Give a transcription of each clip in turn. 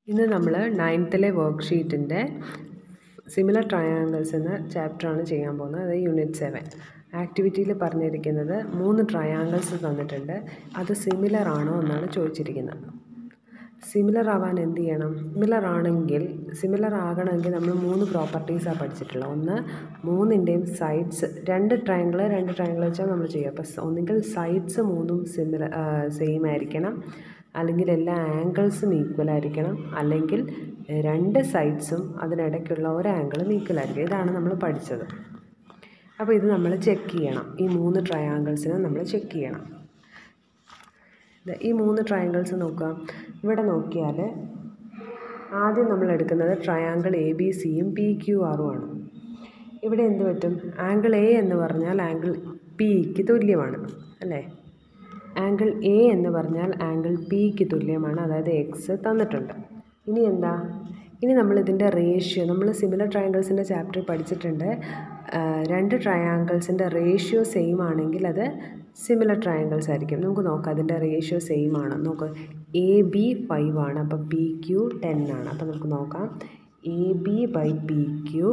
ഇന്ന് നമ്മൾ നയൻത്തിലെ വർക്ക്ഷീറ്റിൻ്റെ similar triangles എന്ന ചാപ്റ്ററാണ് ചെയ്യാൻ പോകുന്നത് അത് യൂണിറ്റ് സെവൻ ആക്ടിവിറ്റിയിൽ പറഞ്ഞിരിക്കുന്നത് മൂന്ന് ട്രയാങ്കിൾസ് തന്നിട്ടുണ്ട് അത് സിമിലർ ആണോ എന്നാണ് ചോദിച്ചിരിക്കുന്നത് സിമിലർ ആവാൻ എന്ത് ചെയ്യണം സിമിലർ ആണെങ്കിൽ സിമിലർ ആകണമെങ്കിൽ നമ്മൾ മൂന്ന് പ്രോപ്പർട്ടീസാണ് പഠിച്ചിട്ടുള്ളത് ഒന്ന് മൂന്നിൻ്റെയും സൈഡ്സ് രണ്ട് ട്രയാങ്കിൾ രണ്ട് ട്രയാങ്കിൾ വെച്ചാൽ നമ്മൾ ചെയ്യുക അപ്പോൾ ഒന്നുകിൽ സൈഡ്സ് മൂന്നും സിമിലർ സെയിം ആയിരിക്കണം അല്ലെങ്കിൽ എല്ലാ ആംഗിൾസും ഈക്വൽ ആയിരിക്കണം അല്ലെങ്കിൽ രണ്ട് സൈഡ്സും അതിനിടയ്ക്കുള്ള ഒരു ആംഗിളും ഈക്വൽ ആയിരിക്കും ഇതാണ് നമ്മൾ പഠിച്ചത് അപ്പോൾ ഇത് നമ്മൾ ചെക്ക് ചെയ്യണം ഈ മൂന്ന് ട്രയാങ്കിൾസിനെ നമ്മൾ ചെക്ക് ചെയ്യണം ഈ മൂന്ന് ട്രയാങ്കിൾസ് നോക്കുക ഇവിടെ നോക്കിയാൽ ആദ്യം നമ്മൾ എടുക്കുന്നത് ട്രയാങ്കിൾ എ ബി സിയും പി ക്യു ആറും ആണ് ഇവിടെ എന്ത് പറ്റും ആംഗിൾ എ എന്ന് പറഞ്ഞാൽ ആംഗിൾ പിക്ക് തുല്യമാണ് അല്ലേ ആംഗിൾ എ എന്ന് പറഞ്ഞാൽ ആംഗിൾ പിക്ക് തുല്യമാണ് അതായത് എക്സ് തന്നിട്ടുണ്ട് ഇനി എന്താ ഇനി നമ്മൾ ഇതിൻ്റെ റേഷ്യോ നമ്മൾ സിമിലർ ട്രയാങ്കിൾസിൻ്റെ ചാപ്റ്റർ പഠിച്ചിട്ടുണ്ട് രണ്ട് ട്രയാങ്കിൾസിൻ്റെ റേഷ്യോ സെയിം ആണെങ്കിൽ അത് സിമിലർ ട്രയാങ്കിൾസ് ആയിരിക്കും നമുക്ക് നോക്കാം അതിൻ്റെ റേഷ്യോ സെയിം ആണ് നോക്ക് എ ബി ഫൈവ് ആണ് അപ്പം പി ക്യു ടെൻ ആണ് അപ്പം നമുക്ക് നോക്കാം A B by P Q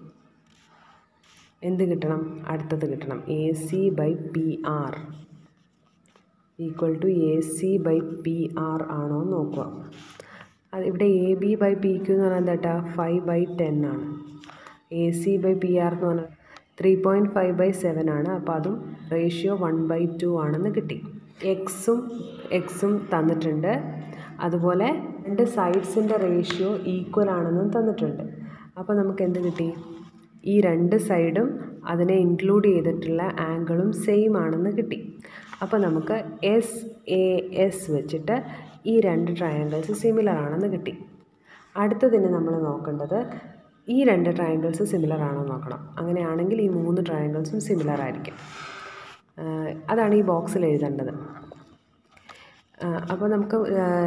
എന്ത് കിട്ടണം അടുത്തത് കിട്ടണം A C by P R equal to A C by P R ആണോ എന്ന് നോക്കുക അത് ഇവിടെ A B by P Q എന്ന് പറഞ്ഞാൽ എന്താ ഫൈവ് ബൈ ടെൻ ആണ് A C by P R എന്ന് പറഞ്ഞാൽ three point five by seven ആണ് അപ്പോൾ അതും റേഷ്യോ വൺ ബൈ ടു ആണെന്ന് കിട്ടി എക്സും എക്സും തന്നിട്ടുണ്ട് അതുപോലെ രണ്ട് സൈഡ്സിൻ്റെ റേഷ്യോ ഈക്വൽ ആണെന്നും തന്നിട്ടുണ്ട് അപ്പോൾ നമുക്ക് എന്ത് കിട്ടി ഈ രണ്ട് സൈഡും അതിനെ ഇൻക്ലൂഡ് ചെയ്തിട്ടുള്ള ആംഗിളും സെയിം ആണെന്ന് കിട്ടി അപ്പോൾ നമുക്ക് എസ് എ എസ് വെച്ചിട്ട് ഈ രണ്ട് ട്രയാങ്കിൾസ് സിമിലർ ആണെന്ന് കിട്ടി അടുത്തതിന് നമ്മൾ നോക്കേണ്ടത് ഈ രണ്ട് ട്രയാങ്കിൾസ് സിമിലർ ആണോ നോക്കണം അങ്ങനെയാണെങ്കിൽ ഈ മൂന്ന് ട്രയാങ്കിൾസും സിമിലർ ആയിരിക്കും അതാണ് ഈ ബോക്സിൽ എഴുതേണ്ടത് അപ്പോൾ നമുക്ക്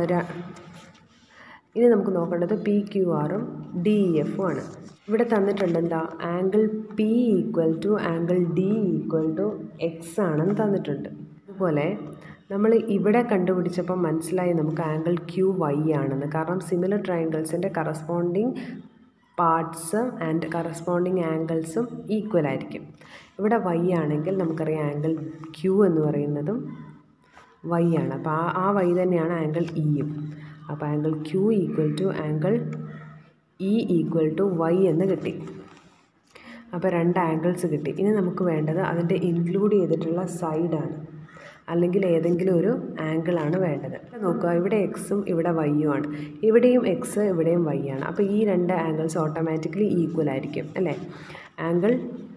ഇനി നമുക്ക് നോക്കേണ്ടത് പി ക്യു ആറും ഡി എഫും ആണ് ഇവിടെ തന്നിട്ടുണ്ട് എന്താ angle P equal to angle D equal to X ആണെന്ന് തന്നിട്ടുണ്ട് അതുപോലെ നമ്മൾ ഇവിടെ കണ്ടുപിടിച്ചപ്പോൾ മനസ്സിലായി നമുക്ക് ആംഗിൾ ക്യു വൈ ആണെന്ന് കാരണം സിമിലർ ട്രയാങ്കിൾസിൻ്റെ കറസ്പോണ്ടിങ് പാർട്സ് ആൻഡ് കറസ്പോണ്ടിങ് ആംഗിൾസും ഈക്വൽ ആയിരിക്കും ഇവിടെ വൈ ആണെങ്കിൽ നമുക്കറിയാം ആംഗിൾ ക്യു എന്ന് പറയുന്നതും വൈ ആണ് അപ്പോൾ ആ ആ വൈ തന്നെയാണ് ആംഗിൾ ഇയും അപ്പോൾ angle Q equal to angle E equal to Y എന്ന് കിട്ടി അപ്പോൾ രണ്ട് ആംഗിൾസ് കിട്ടി ഇനി നമുക്ക് വേണ്ടത് അതിൻ്റെ ഇൻക്ലൂഡ് ചെയ്തിട്ടുള്ള സൈഡാണ് അല്ലെങ്കിൽ ഏതെങ്കിലും ഒരു ആംഗിളാണ് വേണ്ടത് നോക്കുക ഇവിടെ എക്സും ഇവിടെ വൈയും ആണ് ഇവിടെയും എക്സ് ഇവിടെയും വൈ ആണ് അപ്പോൾ ഈ രണ്ട് ആംഗിൾസ് ഓട്ടോമാറ്റിക്കലി ഈക്വൽ ആയിരിക്കും അല്ലേ ആംഗിൾ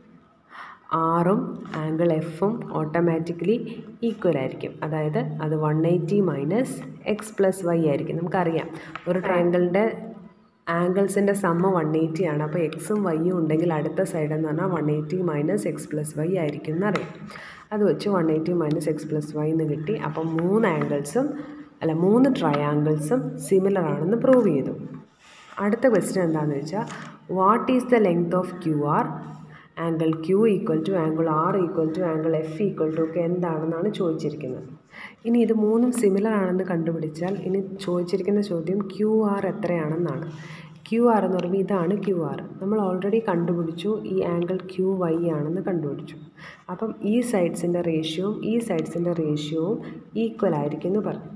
ആറും ആംഗിൾ എഫും ഓട്ടോമാറ്റിക്കലി ഈക്വൽ ആയിരിക്കും അതായത് അത് one eighty minus X plus Y ആയിരിക്കും നമുക്കറിയാം ഒരു ട്രയാങ്കിളിൻ്റെ ആംഗിൾസിൻ്റെ സമ്മ വൺ എയ്റ്റി ആണ് അപ്പോൾ എക്സും വൈയും ഉണ്ടെങ്കിൽ അടുത്ത സൈഡ് എന്ന് പറഞ്ഞാൽ one eighty minus X plus Y ആയിരിക്കും എന്നറിയാം അത് വെച്ച് one eighty minus X plus Y എന്ന് കിട്ടി അപ്പം മൂന്ന് ആംഗിൾസും അല്ല മൂന്ന് ട്രയാങ്കിൾസും സിമിലർ ആണെന്ന് പ്രൂവ് ചെയ്തു അടുത്ത ക്വസ്റ്റ്യൻ എന്താണെന്ന് വെച്ചാൽ what is the length of Q R angle Q equal to angle R equal to angle F equal to ഒക്കെ എന്താണെന്നാണ് ചോദിച്ചിരിക്കുന്നത് ഇനി ഇത് മൂന്നും സിമിലർ ആണെന്ന് കണ്ടുപിടിച്ചാൽ ഇനി ചോദിച്ചിരിക്കുന്ന ചോദ്യം ക്യു ആർ എത്രയാണെന്നാണ് ക്യു ആർ എന്ന് പറയുമ്പോൾ ഇതാണ് ക്യു ആർ നമ്മൾ ഓൾറെഡി കണ്ടുപിടിച്ചു ഈ ആംഗിൾ ക്യു വൈ ആണെന്ന് കണ്ടുപിടിച്ചു അപ്പം ഈ സൈഡ്സിൻ്റെ റേഷ്യോവും ഈ സൈഡ്സിൻ്റെ റേഷ്യോവും ഈക്വൽ ആയിരിക്കും എന്ന് പറഞ്ഞു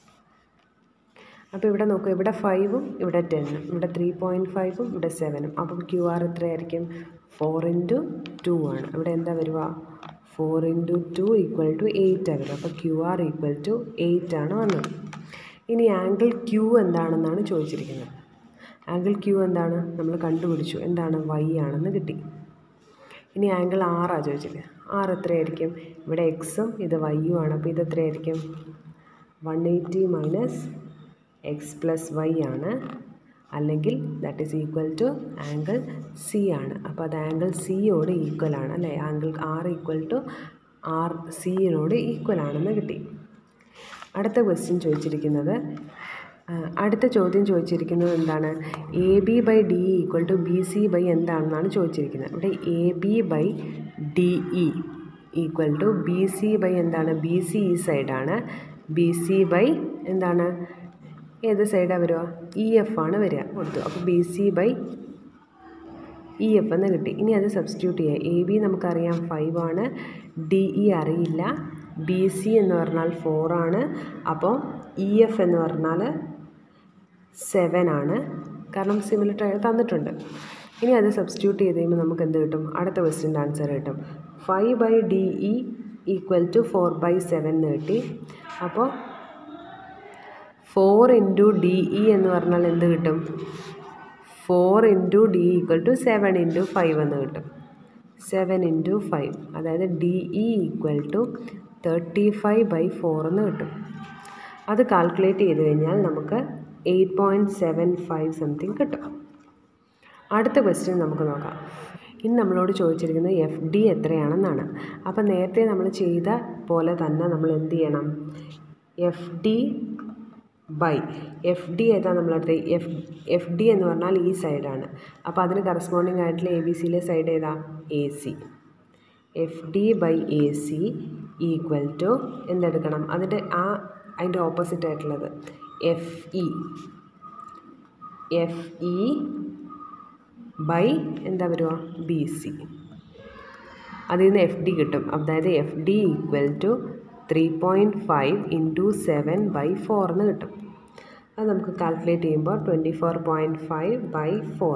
അപ്പോൾ ഇവിടെ നോക്കൂ ഇവിടെ ഫൈവും ഇവിടെ ടെന്നും ഇവിടെ ത്രീ പോയിൻറ്റ് ഫൈവും ഇവിടെ സെവനും അപ്പം ക്യു ആർ എത്രയായിരിക്കും ഫോർ ഇൻറ്റു ടു ആണ് ഇവിടെ എന്താ വരിക four into two equal to എയ്റ്റാണ് വരിക അപ്പോൾ Q R equal to eight ആണ് വന്നത് ഇനി ആംഗിൾ ക്യു എന്താണെന്നാണ് ചോദിച്ചിരിക്കുന്നത് ആംഗിൾ ക്യു എന്താണ് നമ്മൾ കണ്ടുപിടിച്ചു എന്താണ് വൈ ആണെന്ന് കിട്ടി ഇനി ആംഗിൾ ആറാണ് ചോദിച്ചത് ആർ എത്രയായിരിക്കും ഇവിടെ എക്സും ഇത് വൈയും ആണ് അപ്പോൾ ഇത് എത്രയായിരിക്കും one eighty minus X plus Y ആണ് അല്ലെങ്കിൽ that is equal to angle C ആണ് അപ്പോൾ അത് ആംഗിൾ സിയോട് ഈക്വൽ ആണ് അല്ലേ angle R equal to R സിയിനോട് ഈക്വൽ ആണെന്ന് കിട്ടി അടുത്ത ക്വസ്റ്റ്യൻ ചോദിച്ചിരിക്കുന്നത് അടുത്ത ചോദ്യം ചോദിച്ചിരിക്കുന്നത് എന്താണ് A B by D equal to B C by എന്താണെന്നാണ് ചോദിച്ചിരിക്കുന്നത് ഇവിടെ A B by D E equal to B C by എന്താണ് ബി സി ഈ സൈഡാണ് ബി സി ബൈ എന്താണ് ഏത് സൈഡാണ് വരിക ഇ എഫ് ആണ് വരിക കൊടുത്തു അപ്പോൾ B C by E F എന്ന് കിട്ടി ഇനി അത് സബ്സ്റ്റിറ്റ്യൂട്ട് ചെയ്യുക എ ബി നമുക്കറിയാം ഫൈവ് ആണ് ഡി ഇ അറിയില്ല ബി സി എന്ന് പറഞ്ഞാൽ ഫോർ ആണ് അപ്പോൾ ഇ എഫ് എന്ന് പറഞ്ഞാൽ സെവൻ ആണ് കാരണം സിമിലർ തന്നിട്ടുണ്ട് ഇനി അത് സബ്സ്റ്റിറ്റ്യൂട്ട് ചെയ്ത് കഴിയുമ്പോൾ നമുക്ക് എന്ത് കിട്ടും അടുത്ത ക്വസ്റ്റ്യൻ്റെ ആൻസർ കിട്ടും five by D E equal to four by seven എന്ന് കിട്ടി അപ്പോൾ ഫോർ ഇൻറ്റു ഡി ഇ എന്ന് പറഞ്ഞാൽ എന്ത് കിട്ടും four into D equal to seven into five എന്ന് കിട്ടും സെവൻ ഇൻറ്റു ഫൈവ് അതായത് D E equal to thirty five by four എന്ന് കിട്ടും അത് കാൽക്കുലേറ്റ് ചെയ്ത് കഴിഞ്ഞാൽ നമുക്ക് eight point seven five something കിട്ടും അടുത്ത ക്വസ്റ്റ്യൻ നമുക്ക് നോക്കാം ഇന്ന് നമ്മളോട് ചോദിച്ചിരിക്കുന്നത് എഫ് ഡി എത്രയാണെന്നാണ് അപ്പോൾ നേരത്തെ നമ്മൾ ചെയ്ത പോലെ തന്നെ നമ്മൾ എന്ത് ചെയ്യണം F D by F D ഏതാ നമ്മളടുത്ത് എഫ് എഫ് ഡി എന്ന് പറഞ്ഞാൽ ഈ സൈഡാണ് അപ്പോൾ അതിന് കറസ്പോണ്ടിങ് ആയിട്ടുള്ള എ ബി സിയിലെ സൈഡ് ഏതാ A C F D by A C equal to എന്തെടുക്കണം അതിൻ്റെ ആ അതിൻ്റെ ഓപ്പോസിറ്റ് ആയിട്ടുള്ളത് F E F E by എന്താ വരിക ബി സി അതിൽ നിന്ന് എഫ് ഡി കിട്ടും അതായത് F D equal to three point five into seven by four എന്ന് കിട്ടും അത് നമുക്ക് കാൽക്കുലേറ്റ് ചെയ്യുമ്പോൾ twenty four point five by four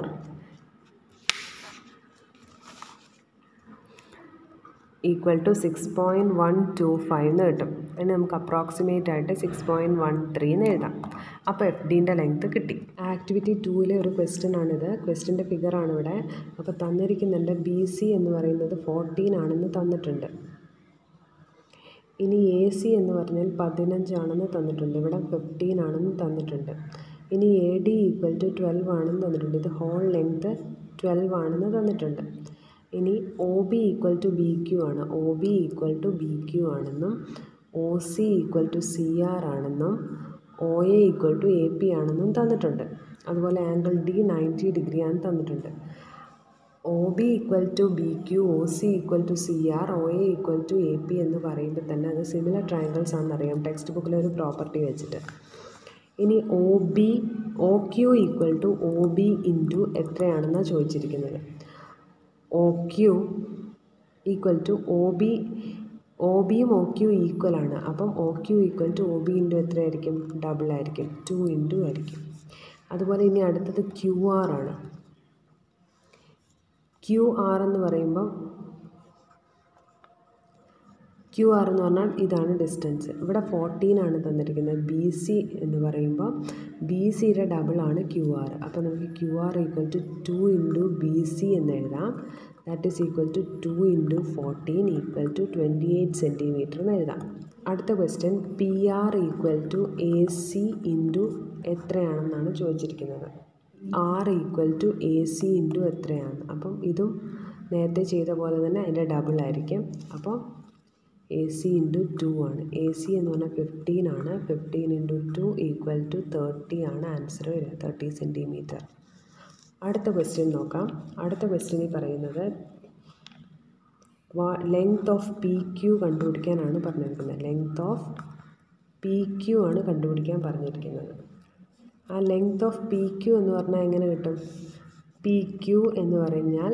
equal to six point one two five എന്ന് കിട്ടും അതിന് നമുക്ക് അപ്രോക്സിമേറ്റ് ആയിട്ട് സിക്സ് പോയിൻറ്റ് വൺ ത്രീ എന്ന് എഴുതാം അപ്പോൾ എഫ് ഡീൻ്റെ ലെങ്ത്ത് കിട്ടി ആക്ടിവിറ്റി ടൂവിലെ ഒരു ക്വസ്റ്റ്യൻ ആണിത് ക്വസ്റ്റ്യൻ്റെ ഫിഗറാണ് ഇവിടെ അപ്പോൾ തന്നിരിക്കുന്നുണ്ട് ബി സി എന്ന് പറയുന്നത് ഫോർട്ടീൻ ആണെന്ന് തന്നിട്ടുണ്ട് ഇനി എ സി എന്ന് പറഞ്ഞാൽ പതിനഞ്ചാണെന്ന് തന്നിട്ടുണ്ട് ഇവിടെ ഫിഫ്റ്റീൻ ആണെന്ന് തന്നിട്ടുണ്ട് ഇനി A D equal to twelve ആണെന്ന് തന്നിട്ടുണ്ട് ഇത് ഹോൾ ലെങ്ത്ത് ട്വൽവ് ആണെന്ന് തന്നിട്ടുണ്ട് ഇനി O B equal to B Q ആണ് O B equal to B Q ആണെന്നും O C equal to C R ആണെന്നും O A equal to A P ആണെന്നും തന്നിട്ടുണ്ട് അതുപോലെ ആംഗിൾ ഡി നയൻറ്റി ഡിഗ്രി ആണ് തന്നിട്ടുണ്ട് O B equal to B Q O C equal to C R O A equal to A P എന്ന് പറയുമ്പോൾ തന്നെ അത് സിമിലർ ട്രയാങ്കിൾസ് ആണെന്നറിയാം ടെക്സ്റ്റ് ബുക്കിലെ ഒരു പ്രോപ്പർട്ടി വെച്ചിട്ട് ഇനി O B O Q equal to O B into എത്രയാണെന്നാണ് ചോദിച്ചിരിക്കുന്നത് O Q equal to O B O ബിയും ഒ ക്യു ഈക്വൽ ആണ് അപ്പം O Q equal to O B into എത്രയായിരിക്കും ഡബിൾ ആയിരിക്കും ടു ഇൻറ്റു ആയിരിക്കും അതുപോലെ ഇനി അടുത്തത് ക്യു ആർ ആണ് ക്യു ആർ എന്ന് പറയുമ്പം ക്യു ആർ എന്ന് പറഞ്ഞാൽ ഇതാണ് ഡിസ്റ്റൻസ് ഇവിടെ ഫോർട്ടീൻ ആണ് തന്നിരിക്കുന്നത് ബി സി എന്ന് പറയുമ്പോൾ ബി സിയുടെ ഡബിളാണ് ക്യു ആർ അപ്പോൾ നമുക്ക് Q R equal to two into B C എന്ന് എഴുതാം that is equal to two into fourteen equal to twenty eight centimetre എന്ന് എഴുതാം അടുത്ത question P R equal to A C into എത്രയാണെന്നാണ് ചോദിച്ചിരിക്കുന്നത് R equal to A C into എത്രയാണ് അപ്പം ഇതും നേരത്തെ ചെയ്ത പോലെ തന്നെ അതിൻ്റെ ഡബിൾ ആയിരിക്കും അപ്പോൾ എ സി ഇൻറ്റു ടു ആണ് എ സി എന്ന് പറഞ്ഞാൽ ഫിഫ്റ്റീൻ ആണ് fifteen into two equal to thirty ആണ് ആൻസർ വരിക തേർട്ടി സെൻറ്റിമീറ്റർ അടുത്ത ക്വസ്റ്റ്യൻ നോക്കാം അടുത്ത ക്വസ്റ്റ്യനിൽ പറയുന്നത് ലെങ്ത് ഓഫ് പി ക്യു കണ്ടുപിടിക്കാനാണ് പറഞ്ഞിരിക്കുന്നത് ലെങ്ത് ഓഫ് പി ക്യു ആണ് കണ്ടുപിടിക്കാൻ പറഞ്ഞിരിക്കുന്നത് ആ ലെങ്ത് ഓഫ് പി ക്യു എന്ന് പറഞ്ഞാൽ എങ്ങനെ കിട്ടും പി ക്യു എന്ന് പറഞ്ഞാൽ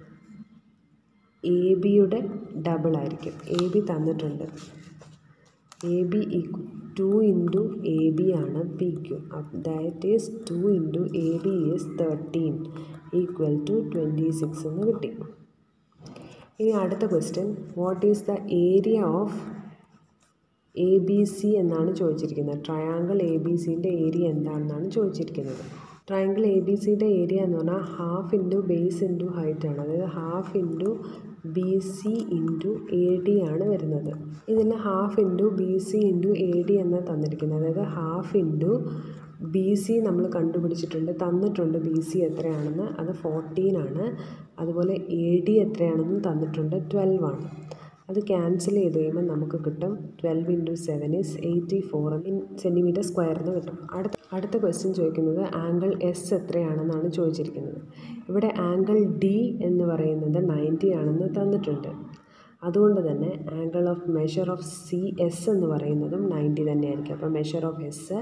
എ ബിയുടെ ഡബിൾ ആയിരിക്കും എ ബി തന്നിട്ടുണ്ട് A B equal to into A B ആണ് P Q that is two into A B is thirteen equal to twenty six എന്ന് കിട്ടി ഇനി അടുത്ത question what is the area of A B C എന്നാണ് ചോദിച്ചിരിക്കുന്നത് triangle A B സിൻ്റെ area എന്താണെന്നാണ് ചോദിച്ചിരിക്കുന്നത് ട്രയാങ്കിൾ എ ബി സിയുടെ ഏരിയ എന്ന് പറഞ്ഞാൽ half into base into height ആണ് അതായത് half into B C into A D ആണ് വരുന്നത് ഇതിൽ half into B C into A D എന്നാണ് തന്നിരിക്കുന്നത് അതായത് ഹാഫ് ഇൻറ്റു ബി സി നമ്മൾ കണ്ടുപിടിച്ചിട്ടുണ്ട് തന്നിട്ടുണ്ട് ബി സി എത്രയാണെന്ന് അത് ഫോർട്ടീൻ ആണ് അതുപോലെ എ ഡി എത്രയാണെന്നും തന്നിട്ടുണ്ട് ട്വൽവ് ആണ് അത് ക്യാൻസൽ ചെയ്ത് കഴിയുമ്പോൾ നമുക്ക് കിട്ടും twelve into seven is eighty four in centimetre സ്ക്വയറിന് കിട്ടും അടുത്ത അടുത്ത ക്വസ്റ്റ്യൻ ചോദിക്കുന്നത് ആംഗിൾ എസ് എത്രയാണെന്നാണ് ചോദിച്ചിരിക്കുന്നത് ഇവിടെ ആംഗിൾ ഡി എന്ന് പറയുന്നത് നയൻറ്റി ആണെന്ന് തന്നിട്ടുണ്ട് അതുകൊണ്ട് തന്നെ angle of measure of C S എന്ന് പറയുന്നതും നയൻറ്റി തന്നെയായിരിക്കും അപ്പോൾ മെഷർ ഓഫ് എസ്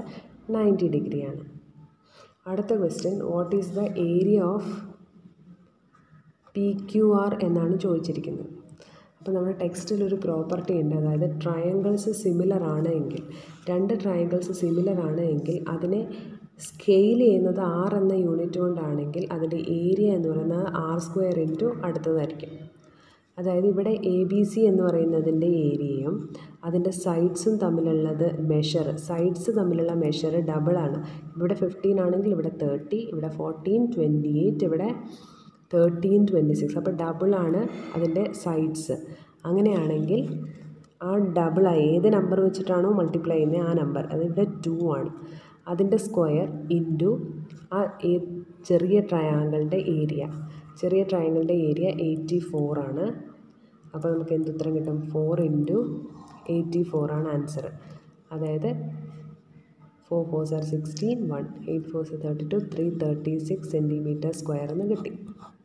നയൻറ്റി ഡിഗ്രിയാണ് അടുത്ത question what is the area of P Q R എന്നാണ് ചോദിച്ചിരിക്കുന്നത് അപ്പോൾ നമ്മുടെ ടെക്സ്റ്റിൽ ഒരു പ്രോപ്പർട്ടി ഉണ്ട് അതായത് ട്രയാങ്കിൾസ് സിമിലർ ആണ് എങ്കിൽ രണ്ട് ട്രയാങ്കിൾസ് സിമിലർ ആണ് എങ്കിൽ അതിനെ സ്കെയിൽ ചെയ്യുന്നത് ആർ എന്ന യൂണിറ്റ് കൊണ്ടാണെങ്കിൽ അതിൻ്റെ ഏരിയ എന്ന് പറയുന്നത് ആർ സ്ക്വയർ ഇൻറ്റു അടുത്തതായിരിക്കും അതായത് ഇവിടെ എ ബി സി എന്ന് പറയുന്നതിൻ്റെ ഏരിയയും അതിൻ്റെ സൈഡ്സും തമ്മിലുള്ളത് മെഷർ സൈഡ്സ് തമ്മിലുള്ള മെഷർ ഡബിളാണ് ഇവിടെ ഫിഫ്റ്റീൻ ആണെങ്കിൽ ഇവിടെ തേർട്ടി ഇവിടെ ഫോർട്ടീൻ ട്വൻറ്റി എയ്റ്റ് ഇവിടെ തേർട്ടീൻ ട്വൻറ്റി സിക്സ് അപ്പോൾ ഡബിളാണ് അതിൻ്റെ സൈഡ്സ് അങ്ങനെയാണെങ്കിൽ ആ ഡബിളായി ഏത് നമ്പർ വെച്ചിട്ടാണോ മൾട്ടിപ്ലൈ ചെയ്യുന്നത് ആ നമ്പർ അതിവിടെ ടു ആണ് അതിൻ്റെ സ്ക്വയർ ഇൻറ്റു ആ ഏ- ചെറിയ ട്രയാങ്കിളിൻ്റെ ഏരിയ ചെറിയ ട്രയാങ്കിളിൻ്റെ ഏരിയ എയ്റ്റി ഫോർ ആണ് അപ്പോൾ നമുക്ക് എന്ത് ഉത്തരം കിട്ടും ഫോർ ഇൻറ്റു എയ്റ്റി ഫോർ ആണ് ആൻസർ അതായത് four four sir sixteen one eight four sir thirty two three thirty six centimetre square എന്ന് കിട്ടി